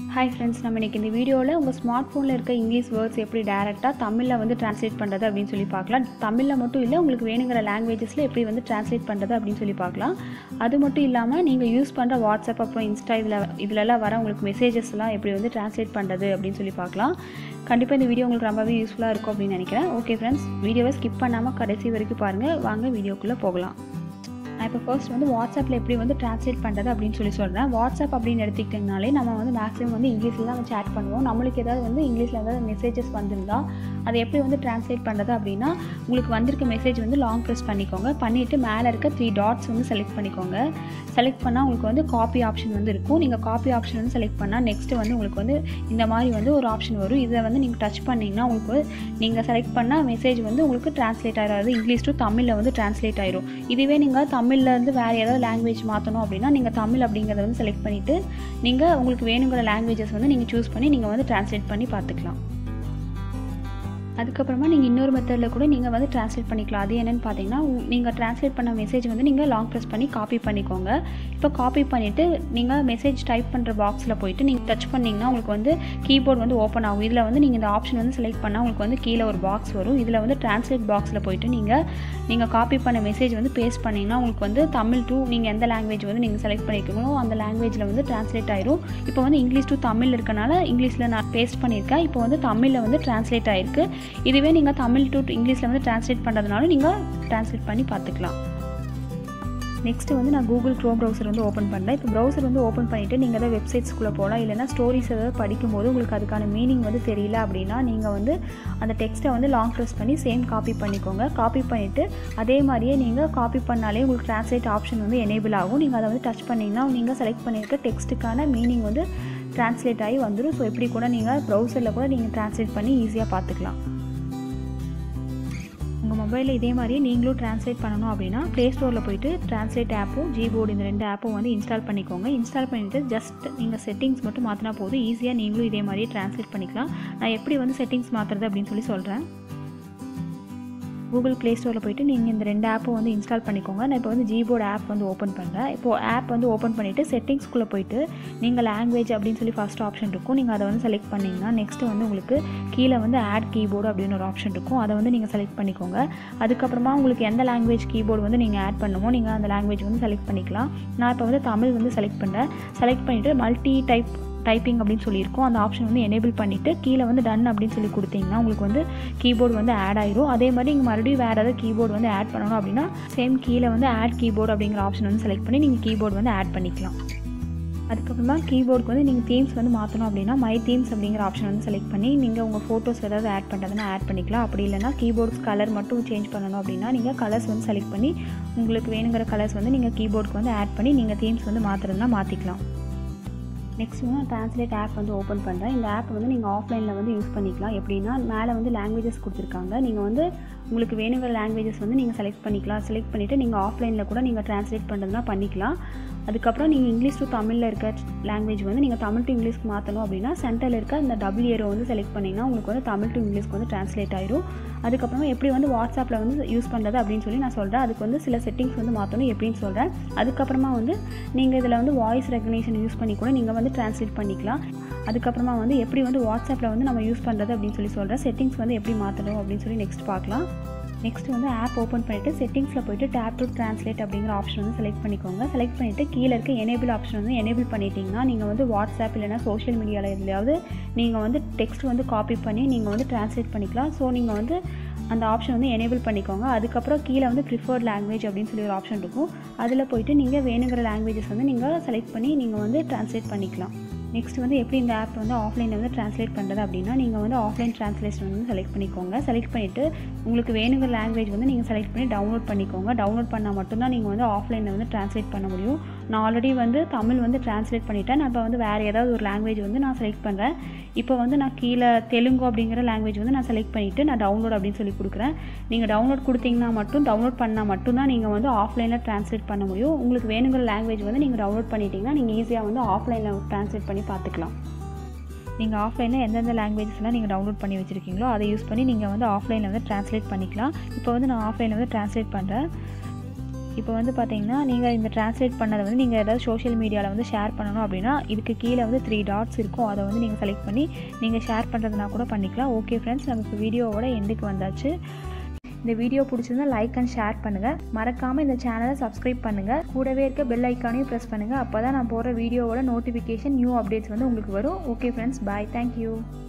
hi friends நம்ம இன்றைக்கி இந்த வீடியோவில் உங்கள் ஸ்மார்ட் ஃபோனில் இருக்க இங்கிலீஷ் வேர்ட்ஸ் எப்படி டேரெக்டாக தமிழில் வந்து ட்ரான்ஸ்லேட் பண்ணுறது அப்படின்னு சொல்லி பார்க்கலாம் தமிழில் மட்டும் இல்லை உங்களுக்கு வேணுங்கிற லாங்குவேஜஸில் எப்படி வந்து ட்ரான்ஸ்லேட் பண்ணுறது அப்படின்னு சொல்லி பார்க்கலாம் அது மட்டும் இல்லாமல் நீங்கள் யூஸ் பண்ணுற வாட்ஸ்அப் அப்புறம் இன்ஸ்டா இதில் இதிலெல்லாம் வர உங்களுக்கு மெசேஜஸ்லாம் எப்படி வந்து ட்ரான்ஸ்லேட் பண்ணுறது அப்படின்னு சொல்லி பார்க்கலாம் கண்டிப்பாக இந்த வீடியோ உங்களுக்கு ரொம்பவே யூஸ்ஃபுல்லாக இருக்கும் அப்படின்னு நினைக்கிறேன் ஓகே ஃப்ரெண்ட்ஸ் வீடியோவை ஸ்கிப் பண்ணாமல் கடைசி வரைக்கும் பாருங்கள் வாங்க வீடியோக்குள்ளே போகலாம் நான் இப்போ ஃபர்ஸ்ட் வந்து வாட்ஸ்அப்பில் எப்படி வந்து ட்ரான்ஸ்லேட் பண்ணுறது அப்படின்னு சொல்லி சொல்கிறேன் வாட்ஸ்அப் அப்படின்னு எடுத்துக்கிட்டிங்கனாலே நம்ம வந்து மேக்ஸிமம் வந்து இங்கிலீஷில் தான் சேட் பண்ணுவோம் நம்மளுக்கு ஏதாவது வந்து இங்கிலீஷில் ஏதாவது மெசேஜஸ் வந்திருந்தா அதை எப்படி வந்து ட்ரான்ஸ்லேட் பண்ணுறது அப்படின்னா உங்களுக்கு வந்திருக்க மெசேஜ் வந்து லாங் ப்ரெஸ் பண்ணிக்கோங்க பண்ணிவிட்டு மேலே இருக்க த்ரீ டாட்ஸ் வந்து செலக்ட் பண்ணிக்கோங்க செலக்ட் பண்ணால் உங்களுக்கு வந்து காப்பி ஆப்ஷன் வந்து இருக்கும் நீங்கள் காப்பி ஆப்ஷன் வந்து செலக்ட் பண்ணால் நெக்ஸ்ட்டு வந்து உங்களுக்கு வந்து இந்த மாதிரி வந்து ஒரு ஆப்ஷன் வரும் இதை வந்து நீங்கள் டச் பண்ணிங்கன்னா உங்களுக்கு நீங்கள் செலக்ட் பண்ண மெசேஜ் வந்து உங்களுக்கு ட்ரான்ஸ்லேட் ஆகிடாது இங்கிலீஷ் டு தமிழில் வந்து ட்ரான்ஸ்லேட் ஆயிரும் இதுவே நீங்கள் தமிழ்ல இருந்து வேறு ஏதாவது லாங்குவேஜ் மாற்றணும் அப்படின்னா நீங்கள் தமிழ் அப்படிங்கிறத வந்து செலக்ட் பண்ணிவிட்டு நீங்கள் உங்களுக்கு வேணுங்கிற லாங்குவேஜஸ் வந்து நீங்கள் சூஸ் பண்ணி நீங்கள் வந்து ட்ரான்ஸ்லேட் பண்ணி பார்த்துக்கலாம் அதுக்கப்புறமா நீங்கள் இன்னொரு மெத்தடில் கூட நீங்கள் வந்து ட்ரான்ஸ்லேட் பண்ணிக்கலாம் அது என்னென்னு பார்த்தீங்கன்னா நீங்கள் ட்ரான்ஸ்லேட் பண்ண மெசேஜ் வந்து நீங்கள் லாங் ப்ரெஸ் பண்ணி காப்பி பண்ணிக்கோங்க இப்போ காப்பி பண்ணிவிட்டு நீங்கள் மெசேஜ் டைப் பண்ணுற பாக்ஸில் போயிட்டு நீங்கள் டச் பண்ணிங்கன்னா உங்களுக்கு வந்து கீபோர்ட் வந்து ஓப்பன் ஆகும் இதில் வந்து நீங்கள் இந்த ஆப்ஷன் வந்து செலக்ட் பண்ணால் உங்களுக்கு வந்து கீழே ஒரு பாக்ஸ் வரும் இதில் வந்து ட்ரான்ஸ்லேட் பாக்ஸில் போயிட்டு நீங்கள் நீங்கள் காப்பி பண்ண மெசேஜ் வந்து பேஸ்ட் பண்ணிங்கன்னா உங்களுக்கு வந்து தமிழ் டு நீங்கள் எந்த லாங்குவேஜ் வந்து நீங்கள் செலக்ட் பண்ணிக்கணும் அந்த லாங்குவேஜில் வந்து ட்ரான்ஸ்லேட் ஆயிரும் இப்போ வந்து இங்கிலீஷ் டு தமிழ் இருக்கனால இங்கிலீஷில் நான் பேஸ்ட் பண்ணியிருக்கேன் இப்போ வந்து தமிழில் வந்து ட்ரான்ஸ்லேட் ஆயிருக்கு இதுவே நீங்கள் தமிழ் டு இங்கிலீஷில் வந்து ட்ரான்ஸ்லேட் பண்ணுறதுனால நீங்கள் ட்ரான்ஸ்லேட் பண்ணி பார்த்துக்கலாம் நெக்ஸ்ட்டு வந்து நான் கூகுள் க்ரோம் ப்ரௌசர் வந்து ஓப்பன் பண்ணுறேன் இப்போ ப்ரௌசர் வந்து ஓப்பன் பண்ணிவிட்டு நீங்கள் எதாவது வெப்சைட்ஸ்குள்ளே போகலாம் இல்லைனா ஸ்டோரிஸ் ஏதாவது படிக்கும்போது உங்களுக்கு அதுக்கான மீனிங் வந்து தெரியல அப்படின்னா நீங்கள் வந்து அந்த டெக்ஸ்ட்டை வந்து லாங் ப்ரெஸ் பண்ணி சேம் காப்பி பண்ணிக்கோங்க காப்பி பண்ணிவிட்டு அதே மாதிரியே நீங்கள் காப்பி பண்ணாலே உங்களுக்கு ட்ரான்ஸ்லேட் ஆப்ஷன் வந்து எனேபிள் ஆகும் நீங்கள் அதை வந்து டச் பண்ணிங்கன்னா நீங்கள் செலக்ட் பண்ணியிருக்க டெக்ஸ்ட்டுக்கான மீனிங் வந்து ட்ரான்ஸ்லேட் ஆகி வந்துடும் ஸோ இப்படி கூட நீங்கள் ப்ரௌசரில் கூட நீங்கள் ட்ரான்ஸ்லேட் பண்ணி ஈஸியாக பார்த்துக்கலாம் உங்கள் மொபைலில் இதே மாதிரி நீங்களும் ட்ரான்ஸ்லேட் பண்ணணும் அப்படின்னா ப்ளே ஸ்டோரில் போயிட்டு ட்ரான்ஸ்லேட் ஆப்பும் ஜிபோர்டு இந்த ரெண்டு ஆப்பும் வந்து இன்ஸ்டால் பண்ணிக்கோங்க இன்ஸ்டால் பண்ணிவிட்டு ஜஸ்ட் நீங்கள் செட்டிங்ஸ் மட்டும் மாற்றினா போதும் ஈஸியாக நீங்களும் இதே மாதிரியே ட்ரான்ஸ்லேட் பண்ணிக்கலாம் நான் எப்படி வந்து செட்டிங்ஸ் மாற்றுறது அப்படின்னு சொல்லி சொல்கிறேன் கூகுள் ப்ளே ஸ்டோரில் போயிட்டு நீங்கள் இந்த ரெண்டு ஆப்பும் வந்து இன்ஸ்டால் பண்ணிக்கோங்க நான் இப்போ வந்து ஜிபோர்டு ஆப் வந்து ஓப்பன் பண்ணுறேன் இப்போது ஆப் வந்து ஓப்பன் பண்ணிவிட்டு செட்டிங்ஸ்குள்ளே போயிட்டு நீங்கள் லாங்குவேஜ் அப்படின்னு சொல்லி ஃபஸ்ட் ஆப்ஷன் இருக்கும் நீங்கள் அதை வந்து செலக்ட் பண்ணிங்கன்னா நெக்ஸ்ட்டு வந்து உங்களுக்கு கீழே வந்து ஆட் கீபோர்டு அப்படின்னு ஒரு ஆப்ஷன் இருக்கும் அதை வந்து நீங்கள் செலக்ட் பண்ணிக்கோங்க அதுக்கப்புறமா உங்களுக்கு எந்த லாங்குவேஜ் கீபோர்டு வந்து நீங்கள் ஆட் பண்ணுமோ நீங்கள் அந்த லாங்குவேஜ் வந்து செலக்ட் பண்ணிக்கலாம் நான் இப்போ வந்து தமிழ் வந்து செலக்ட் பண்ணுறேன் செலக்ட் பண்ணிவிட்டு மல்டி டைப் டைப்பிங் அப்படின்னு சொல்லியிருக்கோம் அந்த ஆப்ஷன் வந்து எனேபிள் பண்ணிவிட்டு கீழே வந்து டன் அப்படின்னு சொல்லி கொடுத்தீங்கன்னா உங்களுக்கு வந்து கீபோர்டு வந்து ஆட் ஆயிரும் அதே மாதிரி நீங்கள் மறுபடியும் வேறு ஏதாவது கீபோர்டு வந்து ஆட் பண்ணணும் அப்படின்னா சேம் கீழே வந்து ஆட் கீபோர்டு அப்படிங்கிற ஆப்ஷன் வந்து செலக்ட் பண்ணி நீங்கள் கீபோர்டு வந்து ஆட் பண்ணிக்கலாம் அதுக்கப்புறமா கீபோர்டுக்கு வந்து நீங்கள் தீம்ஸ் வந்து மாற்றணும் அப்படின்னா மை தீம்ஸ் அப்படிங்கிற ஆப்ஷன் வந்து செலக்ட் பண்ணி நீங்கள் உங்கள் ஃபோட்டோஸ் ஏதாவது ஆட் பண்ணுறதுனா ஆட் பண்ணிக்கலாம் அப்படி இல்லைனா கீபோர்ட்ஸ் கலர் மட்டும் சேஞ்ச் பண்ணணும் அப்படின்னா நீங்கள் கலர்ஸ் வந்து செலக்ட் பண்ணி உங்களுக்கு வேணுங்கிற கலர்ஸ் வந்து நீங்கள் கீபோர்டுக்கு வந்து ஆட் பண்ணி நீங்கள் தீம்ஸ் வந்து மாற்றுறதுனா மாற்றிக்கலாம் நெக்ஸ்ட் வந்து நான் ட்ரான்ஸ்லேட் ஆப் வந்து ஓப்பன் பண்ணுறேன் இந்த ஆப் வந்து நீங்கள் ஆஃப்லைனில் வந்து யூஸ் பண்ணிக்கலாம் எப்படின்னா மேலே வந்து லாங்குவேஜஸ் கொடுத்துருக்காங்க நீங்கள் வந்து உங்களுக்கு வேணுங்கிற லாங்குவேஜஸ் வந்து நீங்கள் செலக்ட் பண்ணிக்கலாம் செலக்ட் பண்ணிவிட்டு நீங்கள் ஆஃப்லைனில் கூட நீங்கள் ட்ரான்ஸ்லேட் பண்ணுறதுனா பண்ணிக்கலாம் அதுக்கப்புறம் நீங்கள் இங்கிலீஷ் டு தமிழில் இருக்க லாங்குவேஜ் வந்து நீங்கள் தமிழ் டு இங்கிலீஷ்க்கு மாற்றணும் அப்படின்னா சென்டரில் இருக்க இந்த டபுள் ஏரோ வந்து செலக்ட் பண்ணிங்கன்னா உங்களுக்கு வந்து தமிழ் டு இங்கிலீஷ்க்கு வந்து ட்ரான்ஸ்லேட் ஆயிரும் அதுக்கப்புறமா எப்படி வந்து வாட்ஸ்அப்பில் வந்து யூஸ் பண்ணுறது அப்படின்னு சொல்லி நான் சொல்கிறேன் அதுக்கு வந்து சில செட்டிங்ஸ் வந்து மாற்றணும் எப்படின்னு சொல்கிறேன் அதுக்கப்புறமா வந்து நீங்கள் இதில் வந்து வாய்ஸ் ரெக்கக்னேஷன் யூஸ் பண்ணி கூட நீங்கள் வந்து ட்ரான்ஸ்லேட் பண்ணிக்கலாம் அதுக்கப்புறமா வந்து எப்படி வந்து வாட்ஸ்அப்பில் வந்து நம்ம யூஸ் பண்ணுறது அப்படின்னு சொல்லி சொல்கிறேன் செட்டிங்ஸ் வந்து எப்படி மாற்றணும் அப்படின்னு சொல்லி நெக்ஸ்ட் பார்க்கலாம் நெக்ஸ்ட் வந்து ஆப் ஓப்பன் பண்ணிவிட்டு செட்டிங்ஸில் போயிட்டு டேப் டு ட்ரான்ஸ்லேட் அப்படிங்கிற ஆப்ஷன் வந்து செலக்ட் பண்ணிக்கோங்க செலக்ட் பண்ணிவிட்டு கீழே இருக்க எனேபிள் ஆப்ஷன் வந்து எனேபிள் பண்ணிட்டீங்கன்னா நீங்கள் வந்து வாட்ஸ்அப் இல்லைனா சோஷியல் மீடியாவில் எதுலையாவது நீங்கள் வந்து டெக்ஸ்ட் வந்து காப்பி பண்ணி நீங்கள் வந்து ட்ரான்ஸ்லேட் பண்ணிக்கலாம் ஸோ நீங்கள் வந்து அந்த ஆப்ஷன் வந்து எனேபிள் பண்ணிக்கோங்க அதுக்கப்புறம் கீழே வந்து ப்ரிஃபர்ட் லாங்குவேஜ் அப்படின்னு சொல்லி ஒரு ஆப்ஷன் இருக்கும் அதில் போயிட்டு நீங்கள் வேணுங்கிற லாங்குவேஜஸ் வந்து நீங்கள் செலக்ட் பண்ணி நீங்கள் வந்து ட்ரான்ஸ்லேட் பண்ணிக்கலாம் நெக்ஸ்ட் வந்து எப்படி இந்த ஆப் வந்து ஆஃப்லைனில் வந்து ட்ரான்ஸ்லேட் பண்ணுறது அப்படின்னா நீங்கள் வந்து ஆஃப்லைன் ட்ரான்ஸ்லேஷன் வந்து செலக்ட் பண்ணிக்கோங்க செலக்ட் பண்ணிவிட்டு உங்களுக்கு வேணுங்கிற லாங்குவேஜ் வந்து நீங்கள் செலக்ட் பண்ணி டவுன்லோட் பண்ணிக்கோங்க டவுன்லோட் பண்ணால் மட்டும்தான் நீங்கள் வந்து ஆஃப்லைனில் வந்து ட்ரான்ஸ்லேட் பண்ண முடியும் நான் ஆல்ரெடி வந்து தமிழ் வந்து ட்ரான்ஸ்லேட் பண்ணிட்டேன் நான் இப்போ வந்து வேறு ஏதாவது ஒரு லாங்குவேஜ் வந்து நான் செலக்ட் பண்ணுறேன் இப்போ வந்து நான் கீழே தெலுங்கு அப்படிங்கிற லாங்குவேஜ் வந்து நான் செலக்ட் பண்ணிவிட்டு நான் டவுன்லோட் அப்படின்னு சொல்லி கொடுக்குறேன் நீங்கள் டவுன்லோட் கொடுத்தீங்கன்னா மட்டும் டவுன்லோட் பண்ணால் மட்டும்தான் நீங்கள் வந்து ஆஃப்லைனில் ட்ரான்ஸ்லேட் பண்ண முடியும் உங்களுக்கு வேணுங்கிற லாங்குவேஜ் வந்து நீங்கள் டவுன்லோட் பண்ணிட்டீங்கன்னா நீங்கள் ஈஸியாக வந்து ஆஃப்லைனில் ட்ரான்ஸ்லேட் பண்ணி பார்த்துக்கலாம் நீங்கள் ஆஃப்லைனில் எந்தெந்த லாங்குவேஜஸ்லாம் நீங்கள் டவுன்லோட் பண்ணி வச்சுருக்கீங்களோ அதை யூஸ் பண்ணி நீங்கள் வந்து ஆஃப்லைனில் வந்து ட்ரான்ஸ்லேட் பண்ணிக்கலாம் இப்போ வந்து நான் ஆஃப்லைனில் வந்து ட்ரான்ஸ்லேட் பண்ணுறேன் இப்போ வந்து பார்த்தீங்கன்னா நீங்கள் இந்த ட்ரான்ஸ்லேட் பண்ணதை வந்து நீங்கள் ஏதாவது சோஷியல் மீடியாவில் வந்து ஷேர் பண்ணணும் அப்படின்னா இதுக்கு கீழே வந்து த்ரீ டாட்ஸ் இருக்கும் அதை வந்து நீங்கள் செலக்ட் பண்ணி நீங்கள் ஷேர் பண்ணுறதுனா கூட பண்ணிக்கலாம் ஓகே ஃப்ரெண்ட்ஸ் நமக்கு வீடியோவோட எண்டுக்கு வந்தாச்சு இந்த வீடியோ பிடிச்சிருந்தா லைக் அண்ட் ஷேர் பண்ணுங்கள் மறக்காமல் இந்த சேனலை சப்ஸ்கிரைப் பண்ணுங்கள் கூடவே இருக்க பெல் ஐக்கானையும் ப்ரெஸ் பண்ணுங்கள் அப்போ தான் நான் போடுற வீடியோவோட நோட்டிஃபிகேஷன் நியூ அப்டேட்ஸ் வந்து உங்களுக்கு வரும் ஓகே ஃப்ரெண்ட்ஸ் பாய் தேங்க்யூ